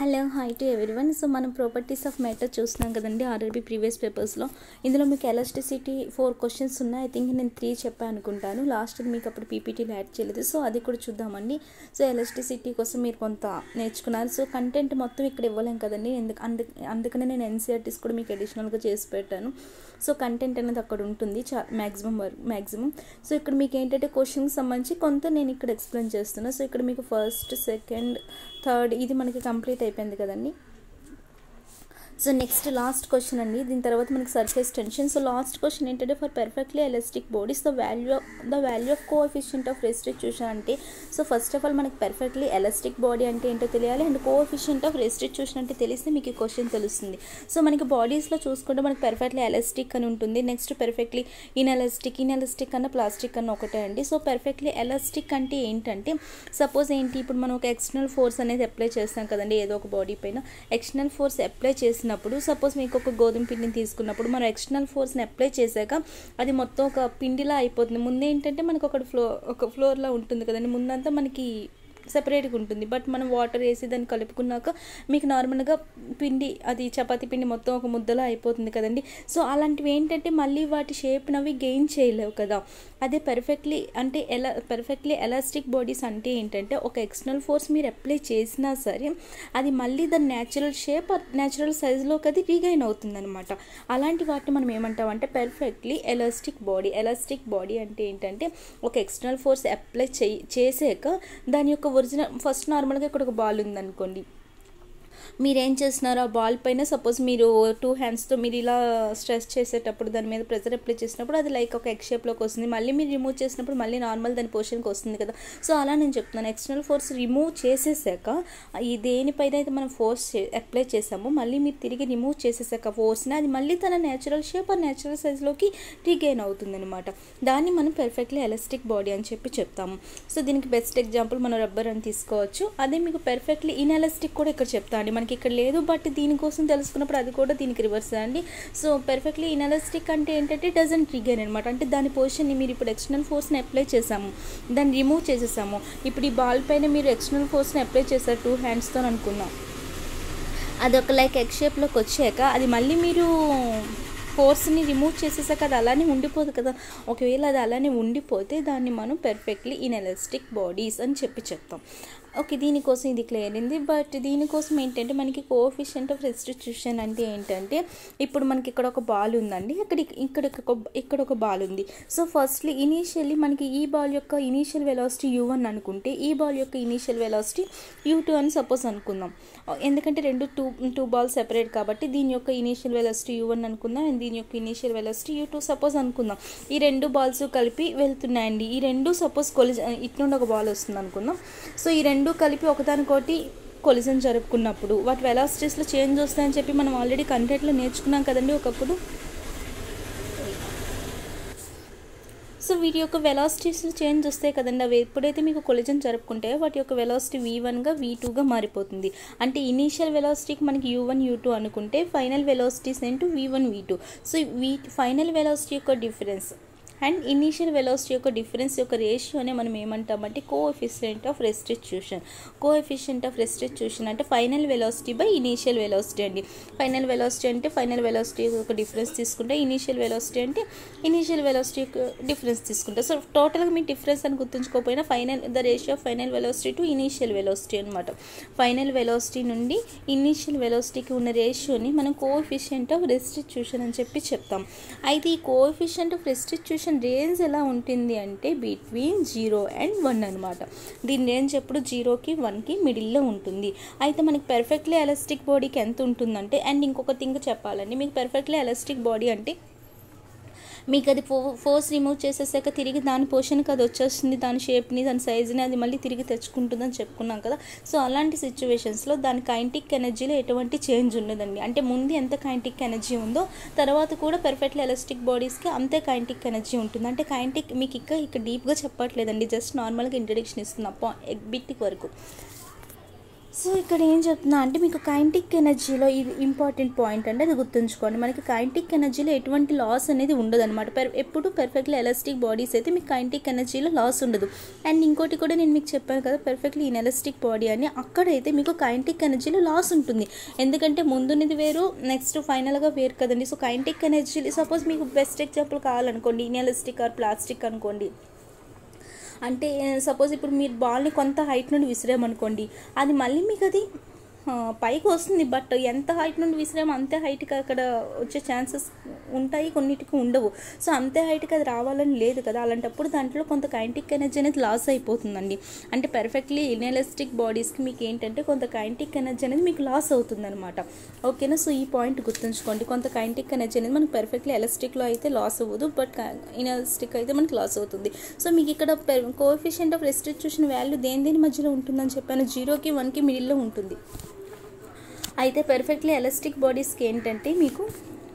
hello hi to everyone so మనం properties of matter చూస్తున్నాం కదండి ఆర్ఆర్బీ ప్రీవియస్ పేపర్స్లో ఇందులో మీకు ఎలక్ట్రిసిటీ ఫోర్ క్వశ్చన్స్ ఉన్నాయి ఐ థింక్ నేను త్రీ చెప్పాను అనుకుంటాను లాస్ట్ మీకు అప్పుడు పీపీటీలో యాడ్ చేయలేదు సో అది కూడా చూద్దామండి సో ఎలక్ట్రిసిటీ కోసం మీరు కొంత నేర్చుకున్నారు సో కంటెంట్ మొత్తం ఇక్కడ ఇవ్వలేం కదండి ఎందుకు అందు అందుకనే నేను ఎన్సీఆర్టీస్ కూడా మీకు అడిషనల్గా చేసి పెట్టాను సో కంటెంట్ అనేది అక్కడ ఉంటుంది చా మ్యాక్సిమం వరకు మ్యాక్సిమం సో ఇక్కడ మీకు ఏంటంటే క్వశ్చన్కి సంబంధించి కొంత నేను ఇక్కడ ఎక్స్ప్లెయిన్ చేస్తున్నాను సో ఇక్కడ మీకు ఫస్ట్ సెకండ్ థర్డ్ ఇది మనకి కంప్లీట్ అయిపోయింది కదండి సో నెక్స్ట్ లాస్ట్ క్వశ్చన్ అండి దీని తర్వాత మనకి surface tension so last question ఏంటంటే for perfectly elastic bodies the value the value of coefficient of restitution అంటే సో ఫస్ట్ ఆఫ్ ఆల్ మనకి పర్ఫెక్ట్లీ ఎలాస్టిక్ బాడీ అంటే ఏంటో తెలియాలి అండ్ కోఎఫిషియంట్ ఆఫ్ రెస్ట్రిక్యూషన్ అంటే తెలిస్తే మీకు ఈ క్వశ్చన్ తెలుస్తుంది సో మనకి బాడీస్లో చూసుకుంటే మనకి పర్ఫెక్ట్లీ ఎలాస్టిక్ అని ఉంటుంది నెక్స్ట్ పర్ఫెక్ట్లీ ఇన్ఎలాస్టిక్ ఇన్ఎలాస్టిక్ అన్న ప్లాస్టిక్ అన్న ఒకటే అండి సో పర్ఫెక్ట్లీ ఎలాస్టిక్ అంటే ఏంటంటే సపోజ్ ఏంటి ఇప్పుడు మనం ఒక ఎక్స్టర్నల్ ఫోర్స్ అనేది అప్లై చేస్తాం కదండి ఏదో ఒక బాడీ పైన ఎక్స్టర్నల్ ఫోర్స్ అప్లై చేసినప్పుడు సపోజ్ మీకు ఒక గోధుమ పిండిని తీసుకున్నప్పుడు మనం ఎక్స్టర్నల్ ఫోర్స్ని అప్లై చేశాక అది మొత్తం ఒక పిండిలా అయిపోతుంది ముందు ఏంటంటే మనకు ఒక ఫ్లోర్ ఒక ఫ్లోర్లా ఉంటుంది కదండి ముందంతా మనకి సెపరేట్గా ఉంటుంది బట్ మనం వాటర్ వేసి దాన్ని కలుపుకున్నాక మీకు నార్మల్గా పిండి అది చపాతీ పిండి మొత్తం ఒక ముద్దలా అయిపోతుంది కదండి సో అలాంటివి ఏంటంటే మళ్ళీ వాటి షేప్ని అవి గెయిన్ చేయలేవు కదా అదే పర్ఫెక్ట్లీ అంటే ఎలా పర్ఫెక్ట్లీ ఎలాస్టిక్ బాడీస్ అంటే ఏంటంటే ఒక ఎక్స్టర్నల్ ఫోర్స్ మీరు అప్లై చేసినా సరే అది మళ్ళీ దాని న్యాచురల్ షేప్ న్యాచురల్ సైజులోకి అది రీగైన్ అవుతుంది అనమాట అలాంటి వాటిని మనం ఏమంటామంటే perfectly elastic body elastic body అంటే ఏంటంటే ఒక ఎక్స్టర్నల్ ఫోర్స్ అప్లై చేయి చేసాక దాని యొక్క ఒరిజినల్ ఫస్ట్ నార్మల్గా ఇక్కడ ఒక బాల్ ఉందనుకోండి మీరేం చేస్తున్నారు ఆ బాల్ పైన సపోజ్ మీరు టూ హ్యాండ్స్తో మీరు ఇలా స్ట్రెస్ చేసేటప్పుడు దాని మీద ప్రెజర్ అప్లై చేసినప్పుడు అది లైక్ ఒక ఎగ్ షేప్లోకి వస్తుంది మళ్ళీ మీరు రిమూవ్ చేసినప్పుడు మళ్ళీ నార్మల్ దాని పొజిషన్కి వస్తుంది కదా సో అలా నేను చెప్తున్నాను ఎక్స్టర్నల్ ఫోర్స్ రిమూవ్ చేసేసాక ఈ దేనిపైన అయితే మనం ఫోర్స్ అప్లై చేసామో మళ్ళీ మీరు తిరిగి రిమూవ్ చేసేసాక ఫోర్స్ని అది మళ్ళీ తన న్యాచురల్ షేప్ ఆ న్యాచురల్ సైజ్లోకి రీగెయిన్ అవుతుంది అనమాట దాన్ని మనం పర్ఫెక్ట్లీ ఎలాస్టిక్ బాడీ అని చెప్పి చెప్తాము సో దీనికి బెస్ట్ ఎగ్జాంపుల్ మనం రబ్బర్ అని తీసుకోవచ్చు అదే మీకు పర్ఫెక్ట్లీ ఇన్ఎలాస్టిక్ కూడా ఇక్కడ చెప్తా అండి మనకి ఇక్కడ లేదు బట్ దీనికోసం తెలుసుకున్నప్పుడు అది కూడా దీనికి రివర్స్ అండి సో పర్ఫెక్ట్లీ ఇన్ఎలాస్టిక్ అంటే ఏంటంటే డజంట్ రిగైన్ అనమాట అంటే దాని పొజిషన్ని మీరు ఇప్పుడు ఎక్స్టర్నల్ ఫోర్స్ని అప్లై చేసాము దాన్ని రిమూవ్ చేసేసాము ఇప్పుడు ఈ బాల్ పైన మీరు ఎక్స్టర్నల్ ఫోర్స్ని అప్లై చేశారు టూ హ్యాండ్స్తో అనుకుందాం అది ఒక లైక్ ఎగ్ షేప్లోకి వచ్చాక అది మళ్ళీ మీరు ఫోర్స్ని రిమూవ్ చేసేసాక అది అలానే ఉండిపోదు కదా ఒకవేళ అది అలానే ఉండిపోతే దాన్ని మనం పెర్ఫెక్ట్లీ ఇన్ఎలాస్టిక్ బాడీస్ అని చెప్పి చెప్తాం ఓకే దీనికోసం ఇది క్లియర్ అయింది బట్ దీనికోసం ఏంటంటే మనకి కోఎఫిషియంట్ ఆఫ్ రెస్టిట్యూషన్ అంటే ఏంటంటే ఇప్పుడు మనకి ఇక్కడ ఒక బాల్ ఉందండి ఇక్కడ ఇక్కడ ఒక ఇక్కడ ఒక బాల్ ఉంది సో ఫస్ట్లీ ఇనీషియల్లీ మనకి ఈ బాల్ యొక్క ఇనీషియల్ వెలాసిటీ యూ వన్ అనుకుంటే ఈ బాల్ యొక్క ఇనీషియల్ వెలాసిటీ యూ టూ అని సపోజ్ అనుకుందాం ఎందుకంటే రెండు టూ టూ బాల్స్ సెపరేట్ కాబట్టి దీని యొక్క ఇనీషియల్ వెలాసిటీ యూ వన్ అనుకుందాం అండ్ దీని యొక్క initial velocity U two suppose అనుకుందాం ఈ రెండు బాల్స్ కలిపి వెళ్తున్నాయండి ఈ రెండు సపోజ్ కొలి ఇటు నుండి ఒక బాల్ వస్తుంది అనుకుందాం సో ఈ రెండు కలిపి ఒకదానికోటి కొలిజన్ జరుపుకున్నప్పుడు వాటి వెలాసిటీస్లో చేంజ్ వస్తాయని చెప్పి మనం ఆల్రెడీ కంటెంట్లో నేర్చుకున్నాం కదండి ఒకప్పుడు సో వీటి యొక్క వెలాసిటీస్లో చేంజ్ వస్తాయి కదండి అవి ఎప్పుడైతే మీకు కొలిజన్ జరుపుకుంటే వాటి యొక్క వెలాసిటీ వీ వన్గా వీ టూగా మారిపోతుంది అంటే ఇనీషియల్ వెలాసిటీకి మనకి యూ వన్ యూ టూ అనుకుంటే ఫైనల్ వెలాసిటీస్ ఏంటో V one V two so V final velocity యొక్క డిఫరెన్స్ అండ్ ఇనీషియల్ వెలాసిటీ యొక్క డిఫరెన్స్ యొక్క రేషియోనే మనం ఏమంటామంటే coefficient of restitution coefficient of restitution అంటే final velocity by initial velocity అండి ఫైనల్ వెలాసిటీ అంటే ఫైనల్ వెలాసిటీ యొక్క డిఫరెన్స్ తీసుకుంటే ఇనీషియల్ వెలాసిటీ అంటే ఇనీషియల్ వెలాసిటీ యొక్క డిఫరెన్స్ తీసుకుంటే సో టోటల్గా మీ డిఫరెన్స్ అని గుర్తుంచుకోకపోయినా final the ratio of final velocity to initial velocity అనమాట ఫైనల్ వెలాసిటీ నుండి ఇనీషియల్ వెలాసిటీకి ఉన్న రేషియోని మనం కోఎఫిషియంట్ ఆఫ్ రెస్టిట్యూషన్ అని చెప్పి చెప్తాం అయితే ఈ కోఎఫిషియంట్ ఆఫ్ రెస్టిట్యూషన్ రేంజ్ ఎలా ఉంటుంది అంటే బిట్వీన్ జీరో అండ్ వన్ అనమాట దీని రేంజ్ ఎప్పుడు జీరోకి వన్కి మిడిల్లో ఉంటుంది అయితే మనకి పెర్ఫెక్ట్లీ ఎలాస్టిక్ బాడీకి ఎంత ఉంటుందంటే అండ్ ఇంకొక థింగ్ చెప్పాలండి మీకు పెర్ఫెక్ట్లీ ఎలాస్టిక్ బాడీ అంటే మీకు అది ఫో ఫోర్స్ రిమూవ్ చేసేసాక తిరిగి దాని పోర్షన్కి అది వచ్చేస్తుంది దాని షేప్ని దాని సైజుని అది మళ్ళీ తిరిగి తెచ్చుకుంటుందని చెప్పుకున్నాం కదా సో అలాంటి సిచ్యువేషన్స్లో దాని కైంటిక్ ఎనర్జీలో ఎటువంటి చేంజ్ ఉండదండి అంటే ముందు ఎంత కైంటిక్ ఎనర్జీ ఉందో తర్వాత కూడా పెర్ఫెక్ట్లీ ఎలాస్టిక్ బాడీస్కి అంతే కైంటిక్ ఎనర్జీ ఉంటుంది అంటే కైంటిక్ మీకు ఇక్కడ ఇక్కడ డీప్గా చెప్పట్లేదండి జస్ట్ నార్మల్గా ఇంట్రడక్షన్ ఇస్తున్నా బిట్టికి వరకు సో ఇక్కడ ఏం చెప్తున్నా అంటే మీకు కైంటిక్ ఎనర్జీలో ఇది ఇంపార్టెంట్ పాయింట్ అంటే అది గుర్తుంచుకోండి మనకి కైంటిక్ ఎనర్జీలో ఎటువంటి లాస్ అనేది ఉండదు అనమాట పెర్ ఎప్పుడు పర్ఫెక్ట్లీ ఎలాస్టిక్ బాడీస్ అయితే మీకు కైంటిక్ ఎనర్జీలో లాస్ ఉండదు అండ్ ఇంకోటి కూడా నేను మీకు చెప్పాను కదా పర్ఫెక్ట్లీ ఇన్ఎలాస్టిక్ బాడీ అని అక్కడైతే మీకు కైంటిక్ ఎనర్జీలో లాస్ ఉంటుంది ఎందుకంటే ముందునిది వేరు నెక్స్ట్ ఫైనల్గా వేరు కదండి సో కైంటిక్ ఎనర్జీ సపోజ్ మీకు బెస్ట్ ఎగ్జాంపుల్ కావాలనుకోండి ఇన్ఎలాస్టిక్ ఆర్ ప్లాస్టిక్ అనుకోండి అంటే సపోజ్ ఇప్పుడు మీరు బాల్ని కొంత హైట్ నుండి విసిరామనుకోండి అది మళ్ళీ మీకు అది ఆ, పైకి వస్తుంది బట్ ఎంత హైట్ నుండి విసిరామో అంతే హైట్కి అక్కడ వచ్చే ఛాన్సెస్ ఉంటాయి కొన్నిటికి ఉండవు సో అంతే హైట్కి అది రావాలని లేదు కదా అలాంటప్పుడు దాంట్లో కొంత కైంటిక్ ఎనర్జీ అనేది లాస్ అయిపోతుందండి అంటే పర్ఫెక్ట్లీ ఇన్ఎలాస్టిక్ బాడీస్కి మీకు ఏంటంటే కొంత కైంటిక్ ఎనర్జీ అనేది మీకు లాస్ అవుతుందన్నమాట ఓకేనా సో ఈ పాయింట్ గుర్తుంచుకోండి కొంత కైంటిక్ ఎనర్జీ అనేది మనకు పర్ఫెక్ట్లీ ఎలాస్టిక్లో అయితే లాస్ అవ్వదు బట్ ఇన్ఎలాస్టిక్ అయితే మనకి లాస్ అవుతుంది సో మీకు ఇక్కడ కోఎఫిషియంట్ ఆఫ్ రెస్టిట్యూషన్ వాల్యూ దేని దేని మధ్యలో ఉంటుందని చెప్పాను జీరోకి వన్కి మిడిల్లో ఉంటుంది అయితే పర్ఫెక్ట్లీ ఎలాస్టిక్ బాడీస్కి ఏంటంటే మీకు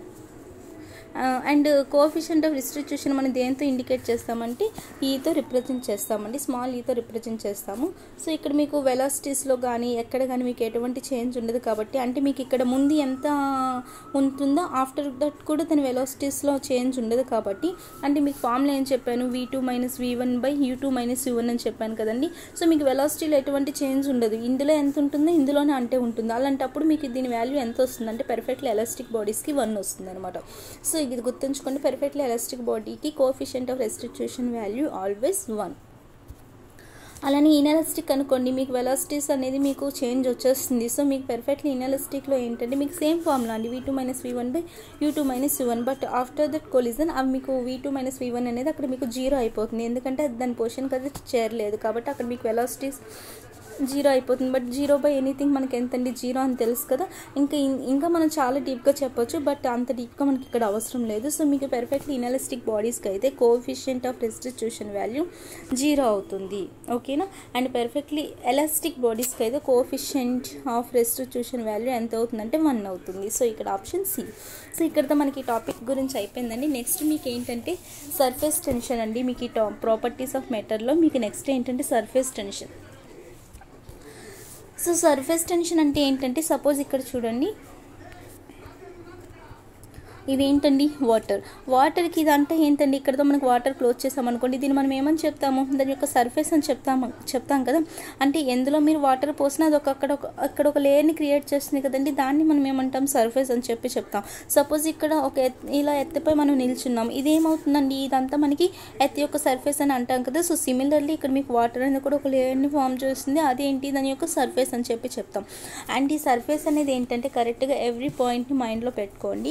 అండ్ కోఎఫిషియంట్ ఆఫ్ రిస్ట్రిక్షన్ మనం దేంతో ఇండికేట్ చేస్తామంటే ఈతో రిప్రజెంట్ చేస్తామండి స్మాల్ ఈతో రిప్రజెంట్ చేస్తాము సో ఇక్కడ మీకు వెలాసిటీస్లో కానీ ఎక్కడ కానీ మీకు ఎటువంటి చేంజ్ ఉండదు కాబట్టి అంటే మీకు ఇక్కడ ముందు ఎంత ఉంటుందో ఆఫ్టర్ దట్ కూడా దాని వెలాసిటీస్లో చేంజ్ ఉండదు కాబట్టి అంటే మీకు ఫామ్లో ఏం చెప్పాను V two minus V one by U two minus U one అని చెప్పాను కదండి సో మీకు వెలాసిటీలో ఎటువంటి చేంజ్ ఉండదు ఇందులో ఎంత ఉంటుందో ఇందులోనే అంటే ఉంటుంది అలాంటప్పుడు మీకు దీని వాల్యూ ఎంత వస్తుంది అంటే పర్ఫెక్ట్లీ ఎలాస్టిక్ బాడీస్కి వన్ వస్తుంది అనమాట సో ఇది గుర్తుంచుకోండి పర్ఫెక్ట్లీ ఎలాస్టిక్ బాడీకి coefficient of restitution value always one అలానే ఇనెలాస్టిక్ అనుకోండి మీకు వెలాసిటీస్ అనేది మీకు చేంజ్ వచ్చేస్తుంది సో మీకు పర్ఫెక్ట్లీ ఇనెలాస్టిక్లో ఏంటంటే మీకు సేమ్ ఫార్ములా అండి V two minus V one by U two minus U one but after that collision అవి మీకు V two minus V one అనేది అక్కడ మీకు జీరో అయిపోతుంది ఎందుకంటే అది దాని పొజిషన్కి అది చేరలేదు కాబట్టి అక్కడ మీకు వెలాసిటీస్ జీరో అయిపోతుంది బట్ జీరో బై ఎనీథింగ్ మనకి ఎంతండి జీరో అని తెలుసు కదా ఇంకా ఇం- ఇంకా మనం చాలా డీప్గా చెప్పొచ్చు బట్ అంత డీప్గా మనకి ఇక్కడ అవసరం లేదు సో మీకు పర్ఫెక్ట్లీ ఇనలిస్టిక్ బాడీస్కి అయితే coefficient of restitution value zero అవుతుంది ఓకేనా అండ్ పర్ఫెక్ట్లీ ఎలాస్టిక్ బాడీస్కి అయితే కోఎఫిషియంట్ ఆఫ్ రెస్టిట్యూషన్ వాల్యూ ఎంత అవుతుందంటే వన్ అవుతుంది సో ఇక్కడ ఆప్షన్ సి సో ఇక్కడతో మనకి ఈ టాపిక్ గురించి అయిపోయిందండి నెక్స్ట్ మీకు ఏంటంటే సర్ఫేస్ టెన్షన్ అండి మీకు ఈ టా ప్రాపర్టీస్ ఆఫ్ మెటర్లో మీకు నెక్స్ట్ ఏంటంటే surface tension so surface tension అంటే ఏంటంటే సపోజ్ ఇక్కడ చూడండి ఇదేంటండి వాటర్ వాటర్కి ఇదంతా ఏంటండి ఇక్కడతో మనకు వాటర్ క్లోజ్ చేసామనుకోండి దీన్ని మనం ఏమని చెప్తాము దాని యొక్క సర్ఫేస్ అని చెప్తాము చెప్తాం కదా అంటే ఎందులో మీరు వాటర్ పోసినా అది ఒక అక్కడ ఒక అక్కడ ఒక లేయర్ని క్రియేట్ చేస్తుంది కదండి దాన్ని మనం ఏమంటాం సర్ఫేస్ అని చెప్పి చెప్తాం సపోజ్ ఇక్కడ ఒక ఎత్ ఇలా ఎత్తుపై మనం నిల్చున్నాం ఇదేమవుతుందండి ఇదంతా మనకి ఎత్ యొక్క సర్ఫేస్ అని అంటాం కదా సో సిమిలర్లీ ఇక్కడ మీకు వాటర్ అనేది కూడా ఒక లేయర్ని ఫామ్ చేస్తుంది అదేంటి దాని యొక్క సర్ఫేస్ అని చెప్పి చెప్తాం అండ్ ఈ సర్ఫేస్ అనేది ఏంటంటే కరెక్ట్గా ఎవ్రీ పాయింట్ని మైండ్లో పెట్టుకోండి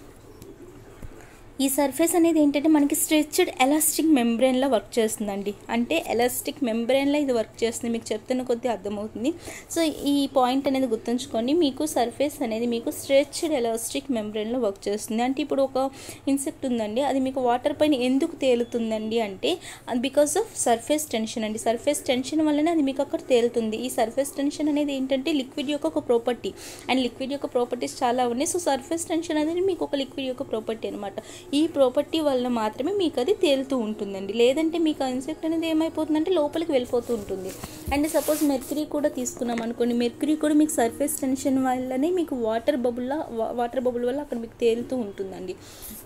ఈ సర్ఫేస్ అనేది ఏంటంటే మనకి స్ట్రెచ్డ్ ఎలాస్టిక్ మెంబ్రెయిన్లో వర్క్ చేస్తుందండి అంటే ఎలాస్టిక్ మెంబ్రెయిన్లో ఇది వర్క్ చేస్తుంది మీకు చెప్తున్న కొద్దీ అర్థమవుతుంది సో ఈ పాయింట్ అనేది గుర్తుంచుకోండి మీకు సర్ఫేస్ అనేది మీకు స్ట్రెచ్డ్ ఎలాస్టిక్ మెంబ్రెయిన్లో వర్క్ చేస్తుంది అంటే ఇప్పుడు ఒక ఇన్సెక్ట్ ఉందండి అది మీకు వాటర్ పైన ఎందుకు తేలుతుందండి అంటే బికాస్ ఆఫ్ సర్ఫేస్ టెన్షన్ అండి సర్ఫేస్ టెన్షన్ వల్లనే అది మీకు అక్కడ తేలుతుంది ఈ సర్ఫేస్ టెన్షన్ అనేది ఏంటంటే లిక్విడ్ యొక్క ఒక ప్రాపర్టీ అండ్ లిక్విడ్ యొక్క ప్రాపర్టీస్ చాలా ఉన్నాయి సో సర్ఫేస్ టెన్షన్ అనేది మీకు ఒక లిక్విడ్ యొక్క ప్రాపర్టీ అనమాట ఈ ప్రాపర్టీ వల్ల మాత్రమే మీకు అది తేలుతూ ఉంటుందండి లేదంటే మీకు ఆ ఇన్సెక్ట్ అనేది ఏమైపోతుందంటే లోపలికి వెళ్ళిపోతూ ఉంటుంది అండ్ సపోజ్ మెర్క్యూరీ కూడా తీసుకున్నాం అనుకోండి మెర్క్యూరీ కూడా మీకు సర్ఫేస్ టెన్షన్ వల్లనే మీకు వాటర్ బబుల్లా వాటర్ బబుల్ వల్ల అక్కడ మీకు తేలుతూ ఉంటుందండి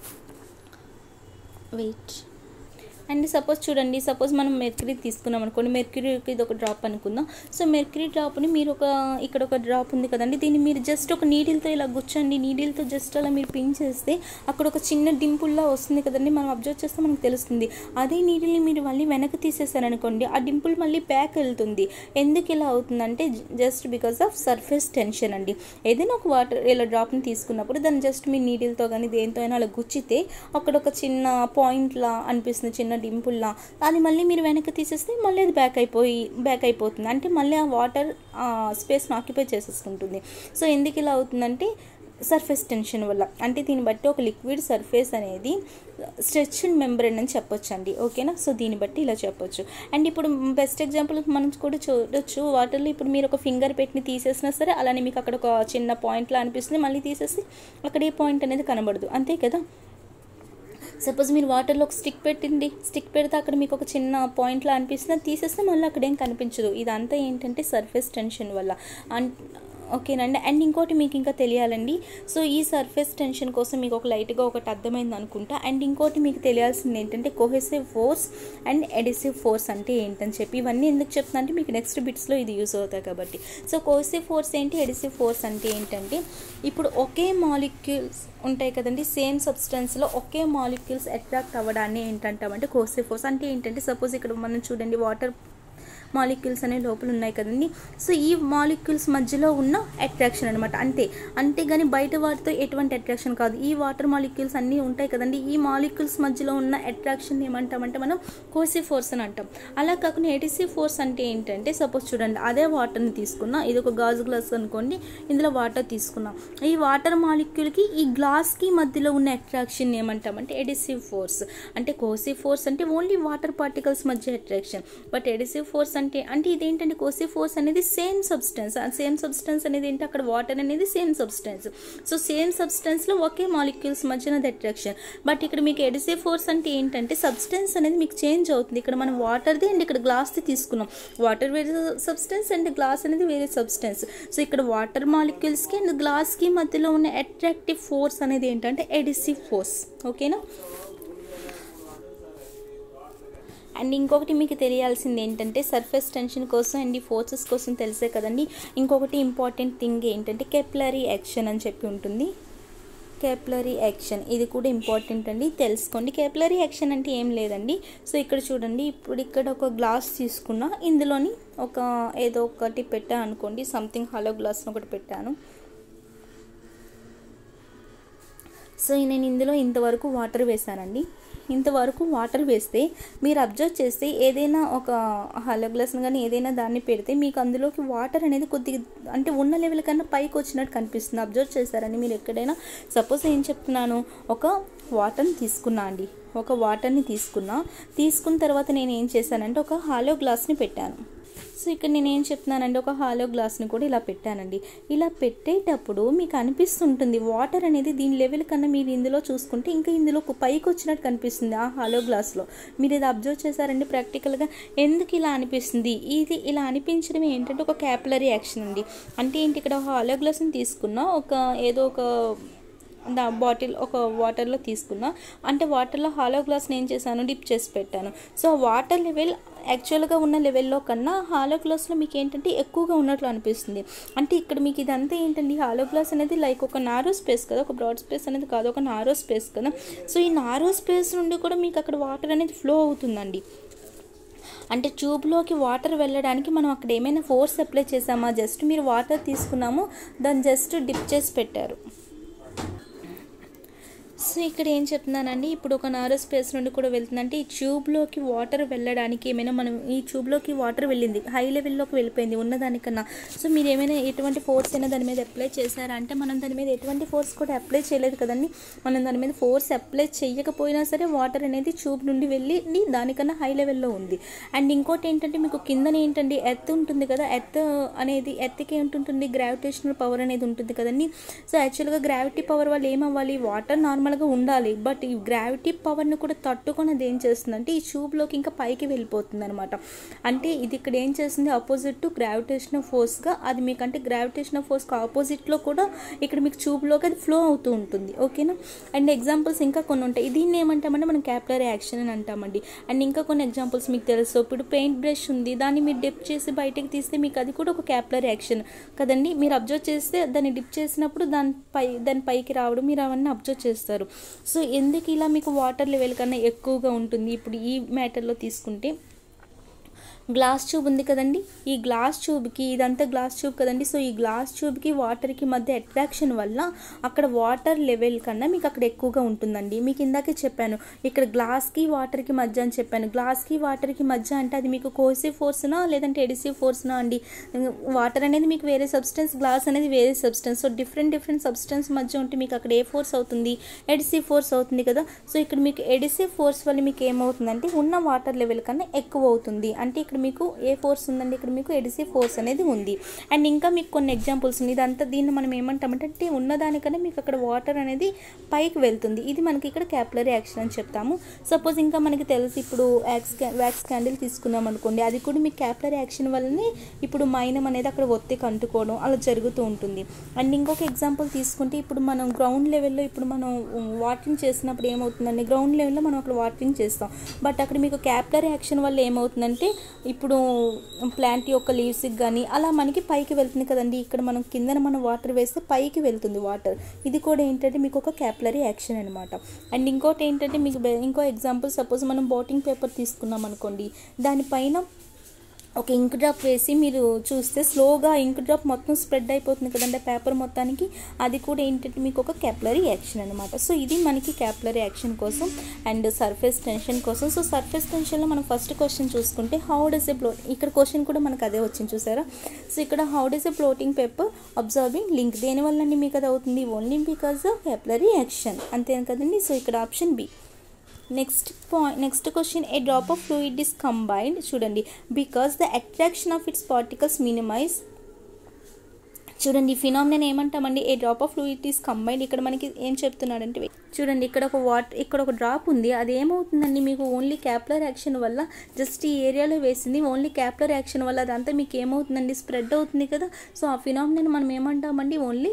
వెయిట్ అండ్ సపోజ్ చూడండి సపోజ్ మనం మెర్క్యూరీ తీసుకున్నాం అనుకోండి మెర్క్యూరీకి ఇది ఒక డ్రాప్ అనుకుందాం సో మెర్క్యూరీ డ్రాప్ని మీరు ఒక ఇక్కడ ఒక డ్రాప్ ఉంది కదండి దీన్ని మీరు జస్ట్ ఒక నీడిల్తో ఇలా గుచ్చండి నీడిల్తో జస్ట్ అలా మీరు పిన్ చేస్తే అక్కడ ఒక చిన్న డింపుల్లా వస్తుంది కదండి మనం అబ్జర్వ్ చేస్తే మనకు తెలుస్తుంది అదే నీడిల్ని మీరు మళ్ళీ వెనక్కి తీసేసారనుకోండి ఆ డింపుల్ మళ్ళీ బ్యాక్ వెళ్తుంది ఎందుకు ఇలా అవుతుందంటే just because of surface tension అండి ఏదైనా ఒక వాటర్ ఇలా డ్రాప్ని తీసుకున్నప్పుడు దాన్ని జస్ట్ మీ నీడిల్తో కానీ దేంతో అయినా అలా గుచ్చితే అక్కడ ఒక చిన్న పాయింట్లా అనిపిస్తుంది చిన్న డింపుల్లా అది మళ్ళీ మీరు వెనక్కి తీసేస్తే మళ్ళీ అది బ్యాక్ అయిపోయి బ్యాక్ అయిపోతుంది అంటే మళ్ళీ ఆ వాటర్ స్పేస్ని ఆక్యుపై చేసేసుకుంటుంది సో ఎందుకు ఇలా అవుతుందంటే సర్ఫేస్ టెన్షన్ వల్ల అంటే దీన్ని బట్టి ఒక లిక్విడ్ సర్ఫేస్ అనేది స్ట్రెచ్డ్ మెంబ్రెయిన్ అని చెప్పొచ్చు అండి ఓకేనా సో దీన్ని బట్టి ఇలా చెప్పొచ్చు అండ్ ఇప్పుడు బెస్ట్ ఎగ్జాంపుల్ మనం కూడా చూడొచ్చు వాటర్లో ఇప్పుడు మీరు ఒక ఫింగర్ పెట్టిని తీసేసినా సరే అలానే మీకు అక్కడ ఒక చిన్న పాయింట్లా అనిపిస్తుంది మళ్ళీ తీసేసి అక్కడ ఏ పాయింట్ అనేది కనబడదు అంతే కదా సపోజ్ మీరు వాటర్లో ఒక స్టిక్ పెట్టింది స్టిక్ పెడితే అక్కడ మీకు ఒక చిన్న పాయింట్లా అనిపిస్తుంది అది తీసేస్తే మళ్ళీ అక్కడ ఏం కనిపించదు ఇదంతా ఏంటంటే సర్ఫేస్ టెన్షన్ వల్ల అండ్ ఓకేనండి అండ్ ఇంకోటి మీకు ఇంకా తెలియాలండి సో ఈ సర్ఫేస్ టెన్షన్ కోసం మీకు ఒక లైట్గా ఒకటి అర్థమైంది అనుకుంటా అండ్ ఇంకోటి మీకు తెలియాల్సింది ఏంటంటే cohesive force and adhesive force అంటే ఏంటని చెప్పి ఇవన్నీ ఎందుకు చెప్తున్నా అంటే మీకు నెక్స్ట్ బిట్స్లో ఇది యూజ్ అవుతాయి కాబట్టి సో కోహెసివ్ ఫోర్స్ ఏంటి ఎడిసివ్ ఫోర్స్ అంటే ఏంటంటే ఇప్పుడు ఒకే మాలిక్యూల్స్ ఉంటాయి కదండి సేమ్ సబ్స్టెన్స్లో ఒకే మాలిక్యూల్స్ అట్రాక్ట్ అవ్వడాన్ని ఏంటంటామంటే కోహెసివ్ ఫోర్స్ అంటే ఏంటంటే సపోజ్ ఇక్కడ మనం చూడండి వాటర్ మాలిక్యూల్స్ అనే లోపల ఉన్నాయి కదండి సో ఈ మాలిక్యూల్స్ మధ్యలో ఉన్న అట్రాక్షన్ అనమాట అంతే అంతేగాని బయట వాటితో ఎటువంటి అట్రాక్షన్ కాదు ఈ వాటర్ మాలిక్యూల్స్ అన్నీ ఉంటాయి కదండి ఈ మాలిక్యూల్స్ మధ్యలో ఉన్న అట్రాక్షన్ ఏమంటామంటే మనం కోసి ఫోర్స్ అని అంటాం అలా కాకుండా ఏటీసీ ఫోర్స్ అంటే ఏంటంటే సపోజ్ చూడండి అదే వాటర్ని తీసుకున్నా ఇది ఒక గాజు గ్లాస్ అనుకోండి ఇందులో వాటర్ తీసుకున్నాం ఈ వాటర్ మాలిక్యూల్కి ఈ గ్లాస్కి మధ్యలో ఉన్న అట్రాక్షన్ ఏమంటామంటే ఎడిసివ్ ఫోర్స్ అంటే కోసి ఫోర్స్ అంటే ఓన్లీ వాటర్ పార్టికల్స్ మధ్య అట్రాక్షన్ బట్ ఎడిసివ్ ఫోర్స్ అంటే అంటే ఇదేంటంటే కోసి ఫోర్స్ అనేది సేమ్ సబ్స్టెన్స్ ఆ సేమ్ సబ్స్టెన్స్ అనేది ఏంటి అక్కడ వాటర్ అనేది సేమ్ సబ్స్టెన్స్ సో సేమ్ సబ్స్టెన్స్లో ఒకే మాలిక్యూల్స్ మధ్యన అట్రాక్షన్ బట్ ఇక్కడ మీకు ఎడిసివ్ ఫోర్స్ అంటే ఏంటంటే సబ్స్టెన్స్ అనేది మీకు చేంజ్ అవుతుంది ఇక్కడ మనం వాటర్ది అండ్ ఇక్కడ గ్లాస్ది తీసుకున్నాం వాటర్ వేరే సబ్స్టెన్స్ అండ్ గ్లాస్ అనేది వేరే సబ్స్టెన్స్ సో ఇక్కడ వాటర్ మాలిక్యూల్స్కి అండ్ గ్లాస్కి మధ్యలో ఉన్న అట్రాక్టివ్ ఫోర్స్ అనేది ఏంటంటే ఎడిసివ్ ఫోర్స్ ఓకేనా అండ్ ఇంకొకటి మీకు తెలియాల్సింది ఏంటంటే సర్ఫేస్ టెన్షన్ కోసం అండ్ ఈ ఫోర్సెస్ కోసం తెలిసే కదండి ఇంకొకటి ఇంపార్టెంట్ థింగ్ ఏంటంటే కెప్లరీ యాక్షన్ అని చెప్పి ఉంటుంది కేప్లరీ యాక్షన్ ఇది కూడా ఇంపార్టెంట్ అండి తెలుసుకోండి కేప్లరీ యాక్షన్ అంటే ఏం లేదండి సో ఇక్కడ చూడండి ఇప్పుడు ఇక్కడ ఒక గ్లాస్ తీసుకున్నా ఇందులోని ఒక ఏదో ఒకటి పెట్టా అనుకోండి సంథింగ్ హలో గ్లాస్ ఒకటి పెట్టాను సో నేను ఇందులో ఇంతవరకు వాటర్ వేసానండి ఇంతవరకు వాటర్ వేస్తే మీరు అబ్జర్వ్ చేస్తే ఏదైనా ఒక హలో గ్లాస్ని కానీ ఏదైనా దాన్ని పెడితే మీకు అందులోకి వాటర్ అనేది కొద్దిగా అంటే ఉన్న లెవెల్ కన్నా పైకి వచ్చినట్టు కనిపిస్తుంది అబ్జర్వ్ చేస్తారని మీరు ఎక్కడైనా సపోజ్ ఏం చెప్తున్నాను ఒక వాటర్ని తీసుకున్నా అండి ఒక వాటర్ని తీసుకున్నా తీసుకున్న తర్వాత నేను ఏం చేశానంటే ఒక హాలో గ్లాస్ని పెట్టాను సో ఇక్కడ నేను ఏం చెప్తున్నానంటే ఒక హాలో గ్లాస్ని కూడా ఇలా పెట్టానండి ఇలా పెట్టేటప్పుడు మీకు అనిపిస్తుంటుంది వాటర్ అనేది దీని లెవెల్ కన్నా మీరు ఇందులో చూసుకుంటే ఇంకా ఇందులో పైకి వచ్చినట్టు కనిపిస్తుంది ఆ హాలో గ్లాస్లో మీరు ఇది అబ్జర్వ్ చేశారండి ప్రాక్టికల్గా ఎందుకు ఇలా అనిపిస్తుంది ఇది ఇలా అనిపించడం ఏంటంటే ఒక క్యాపిలరీ యాక్షన్ అండి అంటే ఏంటి ఇక్కడ హాలో గ్లాస్ని తీసుకున్నా ఒక ఏదో ఒక దా బాటిల్ ఒక వాటర్లో తీసుకున్నా అంటే వాటర్లో హాలో గ్లాస్ని ఏం చేశాను డిప్ చేసి పెట్టాను సో వాటర్ లెవెల్ యాక్చువల్గా ఉన్న లెవెల్లో కన్నా హాలో గ్లాస్లో మీకు ఏంటంటే ఎక్కువగా ఉన్నట్లు అనిపిస్తుంది అంటే ఇక్కడ మీకు ఇదంతా ఏంటండి హాలో గ్లాస్ అనేది లైక్ ఒక నారో స్పేస్ కదా ఒక బ్రాడ్ స్పేస్ అనేది కాదు ఒక నారో స్పేస్ కదా సో ఈ నారో స్పేస్ నుండి కూడా మీకు అక్కడ వాటర్ అనేది ఫ్లో అవుతుందండి అంటే ట్యూబ్లోకి వాటర్ వెళ్ళడానికి మనం అక్కడ ఏమైనా ఫోర్స్ అప్లై చేసామా జస్ట్ మీరు వాటర్ తీసుకున్నాము దాన్ని జస్ట్ డిప్ చేసి పెట్టారు సో ఇక్కడ ఏం చెప్తున్నానండి ఇప్పుడు ఒక నారో స్పేస్ నుండి కూడా వెళ్తుందంటే ఈ ట్యూబ్లోకి వాటర్ వెళ్ళడానికి ఏమైనా మనం ఈ ట్యూబ్లోకి వాటర్ వెళ్ళింది హై లెవెల్లోకి వెళ్ళిపోయింది ఉన్నదానికన్నా సో మీరు ఏమైనా ఎటువంటి ఫోర్స్ అయినా దాని మీద అప్లై చేశారా అంటే మనం దాని మీద ఎటువంటి ఫోర్స్ కూడా అప్లై చేయలేదు కదండి మనం దాని మీద ఫోర్స్ అప్లై చేయకపోయినా సరే వాటర్ అనేది ట్యూబ్ నుండి వెళ్ళి దానికన్నా హై లెవెల్లో ఉంది అండ్ ఇంకోటి ఏంటంటే మీకు కిందన ఏంటండి ఎర్త్ ఉంటుంది కదా ఎర్త్ అనేది ఎర్త్కి ఏంటుంటుంది గ్రావిటేషనల్ పవర్ అనేది ఉంటుంది కదండి సో యాక్చువల్గా గ్రావిటీ పవర్ వల్ల ఏమవ్వాలి వాటర్ నార్మల్గా ఉండాలి బట్ ఈ గ్రావిటీ పవర్ని కూడా తట్టుకొని అది ఏం చేస్తుందంటే ఈ ట్యూబ్లోకి ఇంకా పైకి వెళ్ళిపోతుంది అనమాట అంటే ఇది ఇక్కడ ఏం చేస్తుంది ఆపోజిట్ టు గ్రావిటేషనల్ ఫోర్స్గా అది మీకు అంటే గ్రావిటేషనల్ ఫోర్స్కి ఆపోజిట్లో కూడా ఇక్కడ మీకు ట్యూబ్లోకి అది ఫ్లో అవుతూ ఉంటుంది ఓకేనా అండ్ ఎగ్జాంపుల్స్ ఇంకా కొన్ని ఉంటాయి దీన్ని ఏమంటామంటే మనం క్యాపిలర్ యాక్షన్ అని అంటామండి అండ్ ఇంకా కొన్ని ఎగ్జాంపుల్స్ మీకు తెలుసు ఇప్పుడు పెయింట్ బ్రష్ ఉంది దాన్ని మీరు డిప్ చేసి బయటకు తీస్తే మీకు అది కూడా ఒక క్యాపిలర్ యాక్షన్ కదండి మీరు అబ్జర్వ్ చేస్తే దాన్ని డిప్ చేసినప్పుడు దాని పై దాని పైకి రావడం మీరు అవన్నీ అబ్జర్వ్ చేస్తారు సో ఎందుకు ఇలా మీకు వాటర్ లెవెల్ కన్నా ఎక్కువగా ఉంటుంది ఇప్పుడు ఈ మ్యాటర్లో తీసుకుంటే గ్లాస్ ట్యూబ్ ఉంది కదండి ఈ గ్లాస్ ట్యూబ్కి ఇదంతా గ్లాస్ ట్యూబ్ కదండి సో ఈ గ్లాస్ ట్యూబ్కి వాటర్కి మధ్య అట్రాక్షన్ వల్ల అక్కడ వాటర్ లెవెల్ కన్నా మీకు అక్కడ ఎక్కువగా ఉంటుందండి మీకు ఇందాకే చెప్పాను ఇక్కడ గ్లాస్కి వాటర్కి మధ్య అని చెప్పాను గ్లాస్కి వాటర్కి మధ్య అంటే అది మీకు కోసివ్ ఫోర్స్నా లేదంటే ఎడిసివ్ ఫోర్స్నా అండి వాటర్ అనేది మీకు వేరే సబ్స్టెన్స్ గ్లాస్ అనేది వేరే substance so different different substance మధ్య ఉంటే మీకు అక్కడ ఏ ఫోర్స్ అవుతుంది ఎడిసివ్ ఫోర్స్ అవుతుంది కదా సో ఇక్కడ మీకు ఎడిసివ్ ఫోర్స్ వల్ల మీకు ఏమవుతుందంటే ఉన్న వాటర్ లెవెల్ కన్నా ఎక్కువ అవుతుంది అంటే ఇక్కడ ఇక్కడ మీకు ఏ ఫోర్స్ ఉందండి ఇక్కడ మీకు ఎడిసి ఫోర్స్ అనేది ఉంది అండ్ ఇంకా మీకు కొన్ని ఎగ్జాంపుల్స్ ఉన్నాయి ఇదంతా దీన్ని మనం ఏమంటామంటే ఉన్నదానికన్నా మీకు అక్కడ వాటర్ అనేది పైకి వెళ్తుంది ఇది మనకి ఇక్కడ క్యాపిలరీ యాక్షన్ అని చెప్తాము సపోజ్ ఇంకా మనకి తెలిసి ఇప్పుడు యాక్స్ వ్యాక్స్ క్యాండిల్ తీసుకున్నాం అనుకోండి అది కూడా మీకు క్యాపిలరీ యాక్షన్ వల్లనే ఇప్పుడు మైనం అనేది అక్కడ ఒత్తికి అంటుకోవడం అలా జరుగుతూ ఉంటుంది అండ్ ఇంకొక ఎగ్జాంపుల్ తీసుకుంటే ఇప్పుడు మనం గ్రౌండ్ లెవెల్లో ఇప్పుడు మనం వాటరింగ్ చేసినప్పుడు ఏమవుతుందండి గ్రౌండ్ లెవెల్లో మనం అక్కడ వాటరింగ్ చేస్తాం బట్ అక్కడ మీకు క్యాపిలరీ యాక్షన్ వల్ల ఏమవుతుందంటే ఇప్పుడు ప్లాంట్ యొక్క లీవ్స్కి కానీ అలా మనకి పైకి వెళ్తుంది కదండి ఇక్కడ మనం కిందన మనం వాటర్ వేస్తే పైకి వెళ్తుంది వాటర్ ఇది కూడా ఏంటంటే మీకు ఒక క్యాపిలరీ యాక్షన్ అనమాట అండ్ ఇంకోటి ఏంటంటే మీకు బె- ఇంకో ఎగ్జాంపుల్ సపోజ్ మనం బోటింగ్ పేపర్ తీసుకున్నాం అనుకోండి దానిపైన ఒక ఇంక్ డ్రాప్ వేసి మీరు చూస్తే స్లోగా ఇంక్ డ్రాప్ మొత్తం స్ప్రెడ్ అయిపోతుంది కదండి ఆ పేపర్ మొత్తానికి అది కూడా ఏంటంటే మీకు ఒక క్యాపిలరీ యాక్షన్ అనమాట సో ఇది మనకి క్యాపిలరీ యాక్షన్ కోసం అండ్ సర్ఫేస్ టెన్షన్ కోసం సో సర్ఫేస్ టెన్షన్లో మనం ఫస్ట్ క్వశ్చన్ చూసుకుంటే హౌ డస్ ఏ ఫ్లో ఇక్కడ క్వశ్చన్ కూడా మనకు అదే వచ్చింది చూసారా సో ఇక్కడ how does a floating paper observing link దేనివల్ల మీకు అది అవుతుంది only because of capillary action అంతే కదండి సో ఇక్కడ option B next point next question a drop of fluid is combined చూడండి because the attraction of its particles minimise చూడండి phenomenon ఏమంటామండి a drop of fluid is combined ఇక్కడ మనకి ఏం చెప్తున్నాడంటే చూడండి ఇక్కడ ఒక వాటర్ ఇక్కడ ఒక డ్రాప్ ఉంది అది ఏమవుతుందండి మీకు ఓన్లీ క్యాప్లర్ యాక్షన్ వల్ల జస్ట్ ఈ ఏరియాలో వేసింది ఓన్లీ క్యాప్లర్ యాక్షన్ వల్ల అదంతా మీకు ఏమవుతుందండి స్ప్రెడ్ అవుతుంది కదా సో ఆ ఫినామినన్ మనం ఏమంటామండి only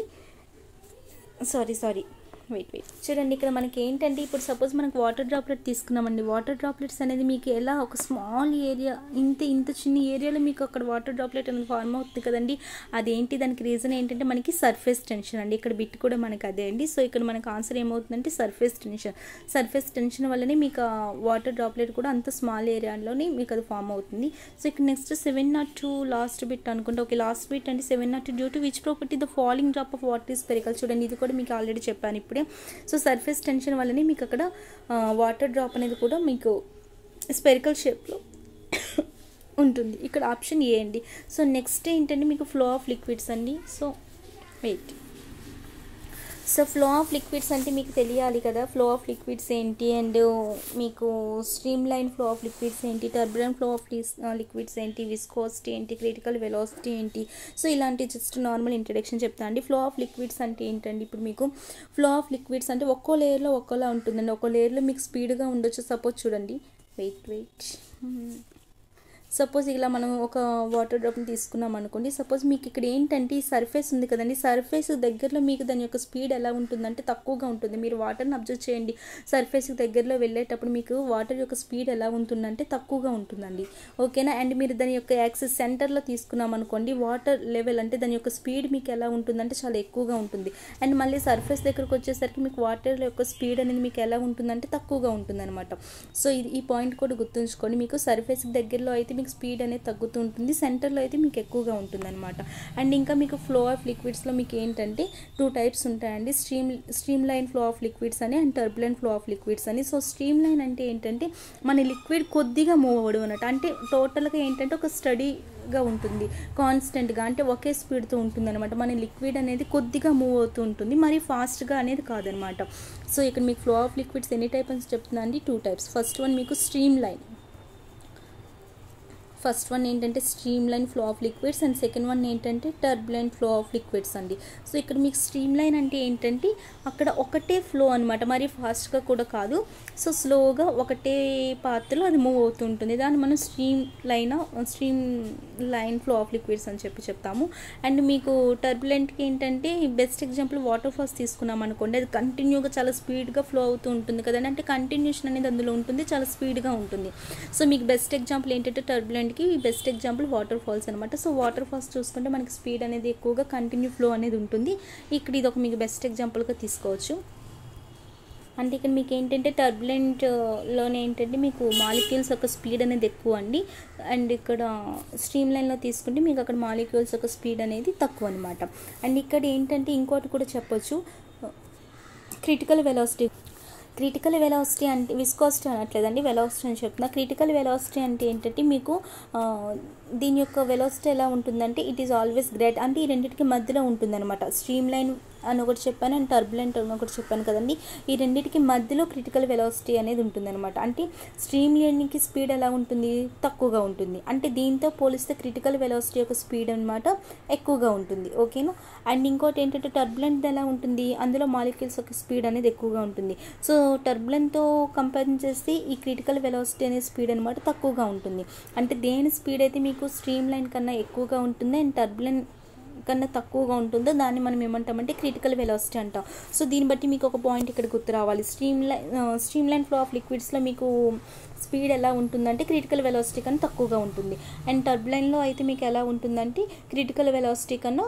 sorry sorry wait wait చూడండి ఇక్కడ మనకి ఏంటంటే ఇప్పుడు సపోజ్ మనకు వాటర్ డ్రాప్లెట్ తీసుకున్నామండి వాటర్ డ్రాప్లెట్స్ అనేది మీకు ఎలా ఒక స్మాల్ ఏరియా ఇంత ఇంత చిన్న ఏరియాలో మీకు అక్కడ వాటర్ డ్రాప్లెట్ అనేది ఫార్మ్ అవుతుంది కదండి అదేంటి దానికి రీజన్ ఏంటంటే మనకి సర్ఫేస్ టెన్షన్ అండి ఇక్కడ బిట్ కూడా మనకి అదే అండి సో ఇక్కడ మనకు ఆన్సర్ ఏమవుతుందంటే సర్ఫేస్ టెన్షన్ సర్ఫేస్ టెన్షన్ వల్లనే మీకు ఆ వాటర్ డ్రాప్లెట్ కూడా అంత స్మాల్ ఏరియాలోనే మీకు అది ఫామ్ అవుతుంది సో ఇక్కడ next seven not two last bit అనుకుంటే ఓకే లాస్ట్ బిట్ అంటే seven not due to which property the falling drop of water is spherical చూడండి ఇది కూడా మీకు ఆల్రెడీ చెప్పాను ఇప్పుడే సో సర్ఫేస్ టెన్షన్ వల్లనే మీకు అక్కడ వాటర్ డ్రాప్ అనేది కూడా మీకు స్పెరికల్ షేప్లో ఉంటుంది ఇక్కడ ఆప్షన్ ఏ అండి సో నెక్స్ట్ ఏంటంటే మీకు ఫ్లో ఆఫ్ లిక్విడ్స్ అండి so wait so flow of liquids అంటే మీకు తెలియాలి కదా ఫ్లో ఆఫ్ లిక్విడ్స్ ఏంటి అండ్ మీకు streamline flow of liquids ఏంటి టర్బులెంట్ ఫ్లో ఆఫ్ లిక్విడ్స్ ఏంటి విస్కోసిటీ ఏంటి క్రిటికల్ వెలాసిటీ ఏంటి సో ఇలాంటి జస్ట్ నార్మల్ ఇంట్రడక్షన్ చెప్తాను అండి ఫ్లో ఆఫ్ లిక్విడ్స్ అంటే ఏంటండి ఇప్పుడు మీకు ఫ్లో ఆఫ్ లిక్విడ్స్ అంటే ఒక్కో లేయర్లో ఒక్కోలా ఉంటుందండి ఒక్కో లేయర్లో మీకు స్పీడ్గా ఉండొచ్చు సపోజ్ చూడండి వెయిట్ వెయిట్ సపోజ్ ఇలా మనం ఒక వాటర్ డ్రాప్ని తీసుకున్నాం అనుకోండి సపోజ్ మీకు ఇక్కడ ఏంటంటే ఈ సర్ఫేస్ ఉంది కదండి సర్ఫేస్ దగ్గరలో మీకు దాని యొక్క స్పీడ్ ఎలా ఉంటుందంటే తక్కువగా ఉంటుంది మీరు వాటర్ని అబ్జర్వ్ చేయండి సర్ఫేస్ దగ్గరలో వెళ్ళేటప్పుడు మీకు వాటర్ యొక్క స్పీడ్ ఎలా ఉంటుందంటే తక్కువగా ఉంటుందండి ఓకేనా అండ్ మీరు దాని యొక్క యాక్సెస్ సెంటర్లో తీసుకున్నాం అనుకోండి వాటర్ లెవెల్ అంటే దాని యొక్క స్పీడ్ మీకు ఎలా ఉంటుందంటే చాలా ఎక్కువగా ఉంటుంది అండ్ మళ్ళీ సర్ఫేస్ దగ్గరకు వచ్చేసరికి మీకు వాటర్ యొక్క స్పీడ్ అనేది మీకు ఎలా ఉంటుందంటే తక్కువగా ఉంటుందన్నమాట సో ఇది ఈ పాయింట్ కూడా గుర్తుంచుకోండి మీకు సర్ఫేస్ దగ్గరలో అయితే మీకు స్పీడ్ అనేది తగ్గుతూ ఉంటుంది సెంటర్లో అయితే మీకు ఎక్కువగా ఉంటుందన్నమాట అండ్ ఇంకా మీకు ఫ్లో ఆఫ్ లిక్విడ్స్లో మీకు ఏంటంటే టూ టైప్స్ ఉంటాయండి stream streamline flow of liquids అని and turbulent flow of liquids అని సో స్ట్రీమ్ లైన్ అంటే ఏంటంటే మన లిక్విడ్ కొద్దిగా మూవ్ అవ్వడం అన్నట్టు అంటే టోటల్గా ఏంటంటే ఒక స్టడీ గా ఉంటుంది కాన్స్టెంట్గా అంటే ఒకే స్పీడ్తో ఉంటుంది అనమాట మన లిక్విడ్ అనేది కొద్దిగా మూవ్ అవుతూ ఉంటుంది మరి ఫాస్ట్గా అనేది కాదనమాట సో ఇక్కడ మీకు ఫ్లో ఆఫ్ లిక్విడ్స్ ఎన్ని టైప్ అని చెప్తున్నా అండి టూ టైప్స్ ఫస్ట్ వన్ మీకు స్ట్రీమ్ లైన్ ఫస్ట్ వన్ ఏంటంటే streamline flow of liquids and second one ఏంటంటే టర్బులెంట్ ఫ్లో ఆఫ్ లిక్విడ్స్ అండి సో ఇక్కడ మీకు స్ట్రీమ్ లైన్ అంటే ఏంటంటే అక్కడ ఒకటే ఫ్లో అనమాట మరి ఫాస్ట్గా కూడా కాదు సో స్లోగా ఒకటే పాత్రలో అది మూవ్ అవుతూ ఉంటుంది దాన్ని మనం streamline streamline flow of liquids అని చెప్పి చెప్తాము అండ్ మీకు టర్బులెంట్కి ఏంటంటే బెస్ట్ ఎగ్జాంపుల్ వాటర్ ఫాల్స్ తీసుకున్నాం అనుకోండి అది కంటిన్యూగా చాలా స్పీడ్గా ఫ్లో అవుతూ ఉంటుంది కదండి అంటే కంటిన్యూషన్ అనేది అందులో ఉంటుంది చాలా స్పీడ్గా ఉంటుంది సో మీకు బెస్ట్ ఎగ్జాంపుల్ ఏంటంటే టర్బులెంట్కి బెస్ట్ ఎగ్జాంపుల్ వాటర్ ఫాల్స్ అనమాట సో వాటర్ ఫాల్స్ చూసుకుంటే మనకి స్పీడ్ అనేది ఎక్కువగా కంటిన్యూ ఫ్లో అనేది ఉంటుంది ఇక్కడ ఇది ఒక మీకు బెస్ట్ ఎగ్జాంపుల్గా తీసుకోవచ్చు అంటే ఇక్కడ మీకు ఏంటంటే టర్బులెంట్లోనే ఏంటంటే మీకు మాలిక్యూల్స్ యొక్క స్పీడ్ అనేది ఎక్కువ అండి అండ్ ఇక్కడ స్ట్రీమ్ లైన్లో తీసుకుంటే మీకు అక్కడ మాలిక్యూల్స్ యొక్క స్పీడ్ అనేది తక్కువ అనమాట అండ్ ఇక్కడ ఏంటంటే ఇంకోటి కూడా చెప్పొచ్చు క్రిటికల్ వెలాసిటీ క్రిటికల్ వెలాసిటీ అంటే విస్కాసిటీ అనట్లేదండి వెలాసిటీ అని చెప్తున్నా క్రిటికల్ వెలాసిటీ అంటే ఏంటంటే మీకు దీని యొక్క వెలాసిటీ ఎలా ఉంటుందంటే ఇట్ ఈస్ ఆల్వేస్ గ్రేట్ అంటే ఈ రెండింటికి మధ్యలో ఉంటుందన్నమాట స్ట్రీమ్ లైన్ అని ఒకటి చెప్పాను అండ్ టర్బులెంట్ అని ఒకటి చెప్పాను కదండి ఈ రెండింటికి మధ్యలో క్రిటికల్ వెలాసిటీ అనేది ఉంటుందన్నమాట అంటే స్ట్రీమ్ లైన్కి స్పీడ్ ఎలా ఉంటుంది తక్కువగా ఉంటుంది అంటే దీంతో పోలిస్తే క్రిటికల్ వెలాసిటీ యొక్క స్పీడ్ అనమాట ఎక్కువగా ఉంటుంది ఓకేనా అండ్ ఇంకోటి ఏంటంటే టర్బులెంట్ ఎలా ఉంటుంది అందులో మాలిక్యూల్స్ యొక్క స్పీడ్ అనేది ఎక్కువగా ఉంటుంది సో టర్బులెంట్తో కంపేర్ చేస్తే ఈ క్రిటికల్ వెలాసిటీ అనే స్పీడ్ అనమాట తక్కువగా ఉంటుంది అంటే దేని స్పీడ్ అయితే మీకు స్ట్రీమ్ లైన్ కన్నా ఎక్కువగా ఉంటుంది అండ్ టర్బులెంట్ కన్నా తక్కువగా ఉంటుందో దాన్ని మనం ఏమంటామంటే క్రిటికల్ వెలాసిటీ అంటాం సో దీన్ని బట్టి మీకు ఒక పాయింట్ ఇక్కడ గుర్తు రావాలి streamline streamline flow of లిక్విడ్స్లో మీకు స్పీడ్ ఎలా ఉంటుందంటే క్రిటికల్ వెలాసిటీ కన్నా తక్కువగా ఉంటుంది అండ్ టర్బులైన్లో అయితే మీకు ఎలా ఉంటుందంటే క్రిటికల్ వెలాసిటీ కన్నా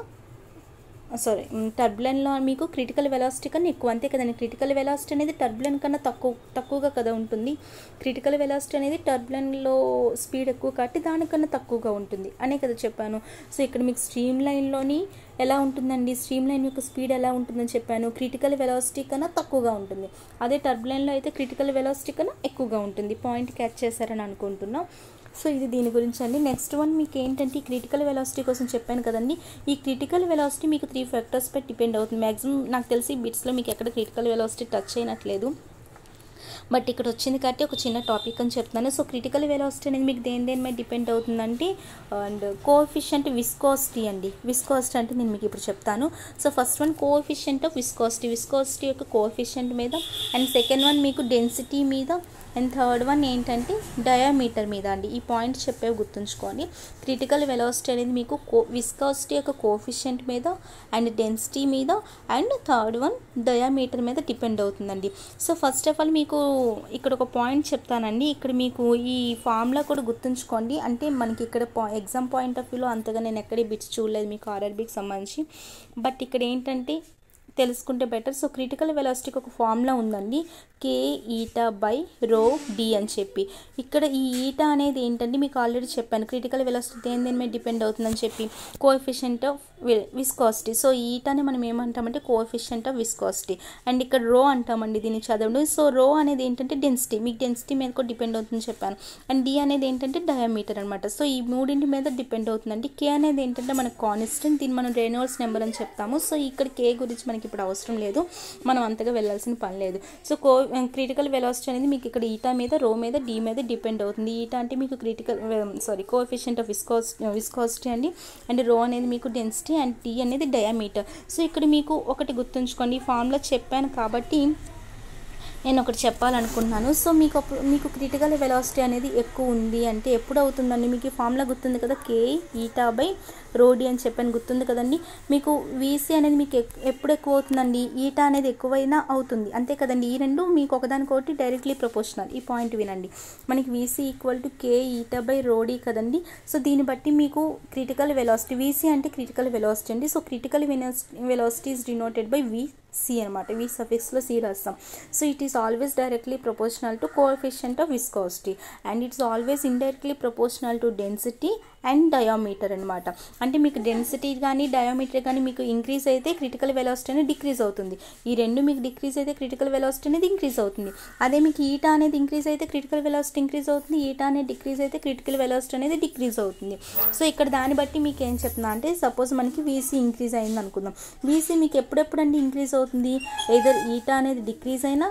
సారీ టర్బులెన్లో మీకు క్రిటికల్ వెలాసిటీ కన్నా ఎక్కువ అంతే కదండి క్రిటికల్ వెలాసిటీ అనేది టర్బులెన్ కన్నా తక్కువ తక్కువగా కదా ఉంటుంది క్రిటికల్ వెలాసిటీ అనేది టర్బులెన్లో స్పీడ్ ఎక్కువ కాబట్టి దానికన్నా తక్కువగా ఉంటుంది అనే కదా చెప్పాను సో ఇక్కడ మీకు స్ట్రీమ్ లైన్లోని ఎలా ఉంటుందండి స్ట్రీమ్ లైన్ యొక్క స్పీడ్ ఎలా ఉంటుందని చెప్పాను క్రిటికల్ వెలాసిటీ కన్నా తక్కువగా ఉంటుంది అదే టర్బులెన్లో అయితే క్రిటికల్ వెలాసిటీ కన్నా ఎక్కువగా ఉంటుంది పాయింట్ క్యాచ్ చేశారని అనుకుంటున్నాం సో ఇది దీని గురించి అండి నెక్స్ట్ వన్ మీకు ఏంటంటే ఈ క్రిటికల్ వెలాసిటీ కోసం చెప్పాను కదండి ఈ క్రిటికల్ వెలాసిటీ మీకు త్రీ ఫ్యాక్టర్స్ పై డిపెండ్ అవుతుంది మ్యాక్సిమం నాకు తెలిసి బిట్స్లో మీకు ఎక్కడ క్రిటికల్ వెలాసిటీ టచ్ అయినట్లేదు బట్ ఇక్కడ వచ్చింది కాబట్టి ఒక చిన్న టాపిక్ అని చెప్తున్నాను సో క్రిటికల్ వెలాసిటీ అనేది మీకు దేని దేని మీద డిపెండ్ అవుతుందంటే అండ్ కోఎఫిషియంట్ విస్కాసిటీ అండి విస్కాసిటీ అంటే నేను మీకు ఇప్పుడు చెప్తాను so first one coefficient of viscosity viscosity యొక్క కోఎఫిషియంట్ మీద అండ్ సెకండ్ వన్ మీకు డెన్సిటీ మీద అండ్ థర్డ్ వన్ ఏంటంటే డయామీటర్ మీద అండి ఈ పాయింట్ చెప్పేవి గుర్తుంచుకోండి క్రిటికల్ వెలాసిటీ అనేది మీకు కో విస్కాసిటీ యొక్క కోఫిషియంట్ మీద అండ్ డెన్సిటీ మీద అండ్ థర్డ్ వన్ డయామీటర్ మీద డిపెండ్ అవుతుందండి సో ఫస్ట్ ఆఫ్ ఆల్ మీకు ఇక్కడ ఒక పాయింట్ చెప్తానండి ఇక్కడ మీకు ఈ ఫార్ములా కూడా గుర్తుంచుకోండి అంటే మనకి ఇక్కడ పా ఎగ్జామ్ పాయింట్ ఆఫ్ వ్యూలో అంతగా నేను ఎక్కడే బిట్స్ చూడలేదు మీకు ఆర్ఆర్బీకి సంబంధించి బట్ ఇక్కడ ఏంటంటే తెలుసుకుంటే బెటర్ సో క్రిటికల్ వెలాసిటీకి ఒక ఫార్ములా ఉందండి K eta by rho D అని చెప్పి ఇక్కడ ఈ ఈటా అనేది ఏంటంటే మీకు ఆల్రెడీ చెప్పాను క్రిటికల్ వెలాసిటీ దేని దేని మీద డిపెండ్ అవుతుందని చెప్పి కోఎఫిషియంట్ ఆఫ్ విస్కాసిటీ సో ఈ ఈటాని మనం ఏమంటామంటే కోఎఫిషియంట్ ఆఫ్ విస్కాసిటీ అండ్ ఇక్కడ రో అంటామండి దీన్ని చదవండి సో రో అనేది ఏంటంటే డెన్సిటీ మీకు డెన్సిటీ మీద కూడా డిపెండ్ అవుతుందని చెప్పాను అండ్ డి అనేది ఏంటంటే డయామీటర్ అనమాట సో ఈ మూడింటి మీద డిపెండ్ అవుతుందండి కే అనేది ఏంటంటే మనకు కాన్స్టెంట్ దీన్ని మనం రేనోల్స్ నెంబర్ అని చెప్తాము సో ఇక్కడ కే గురించి మనకి ఇప్పుడు అవసరం లేదు మనం అంతగా వెళ్ళాల్సిన పని లేదు సో కో క్రిటికల్ వెలాసిటీ అనేది మీకు ఇక్కడ ఈటా మీద రో మీద డి మీద డిపెండ్ అవుతుంది ఈటా అంటే మీకు critical sorry coefficient of viscous viscosity అండి అండ్ రో అనేది మీకు డెన్సిటీ అండ్ టీ అనేది డయామీటర్ సో ఇక్కడ మీకు ఒకటి గుర్తుంచుకోండి ఈ ఫార్ములా చెప్పాను కాబట్టి నేను ఒకటి చెప్పాలనుకుంటున్నాను సో మీకు అప్పుడు మీకు క్రిటికల్ వెలాసిటీ అనేది ఎక్కువ ఉంది అంటే ఎప్పుడు అవుతుందండి మీకు ఈ ఫార్ములా గుర్తుంది కదా కే ఈటా బై రోడి అని చెప్పాను గుర్తుంది కదండి మీకు వీసీ అనేది మీకు ఎక్- ఎప్పుడు ఎక్కువ అవుతుందండి ఈటా అనేది ఎక్కువైనా అవుతుంది అంతే కదండి ఈ రెండు మీకు ఒకదానికొకటి డైరెక్ట్లీ ప్రపోర్షనల్ ఈ పాయింట్ వినండి మనకి VC equal to K eta by rho D కదండి సో దీన్ని బట్టి మీకు క్రిటికల్ వెలాసిటీ వీసీ అంటే క్రిటికల్ వెలాసిటీ అండి so critical velocity is denoted by V C అనమాట వి సఫిక్స్లో సి రాస్తాం so it is always directly proportional to coefficient of viscosity and it's always indirectly proportional to density and diameter అనమాట అంటే మీకు density కానీ diameter కానీ మీకు increase అయితే క్రిటికల్ వెలాసిటీ అనేది డిక్రీజ్ అవుతుంది ఈ రెండు మీకు డిక్రీజ్ అయితే క్రిటికల్ వెలాసిటీ అనేది ఇంక్రీజ్ అవుతుంది అదే మీకు ఈటా అనేది ఇంక్రీజ్ అయితే క్రిటికల్ వెలాసిటీ ఇంక్రీజ్ అవుతుంది ఈటా అనేది డిక్రీజ్ అయితే క్రిటికల్ వెలాసిటీ అనేది డిక్రీజ్ అవుతుంది సో ఇక్కడ దాన్ని బట్టి మీకు ఏం చెప్తున్నా అంటే సపోజ్ మనకి వీసీ ఇంక్రీజ్ అయింది అనుకుందాం వీసీ మీకు ఎప్పుడెప్పుడు అండి ఇంక్రీజ్ అవుతుంది ఏదర్ ఈటా అనేది డిక్రీజ్ అయినా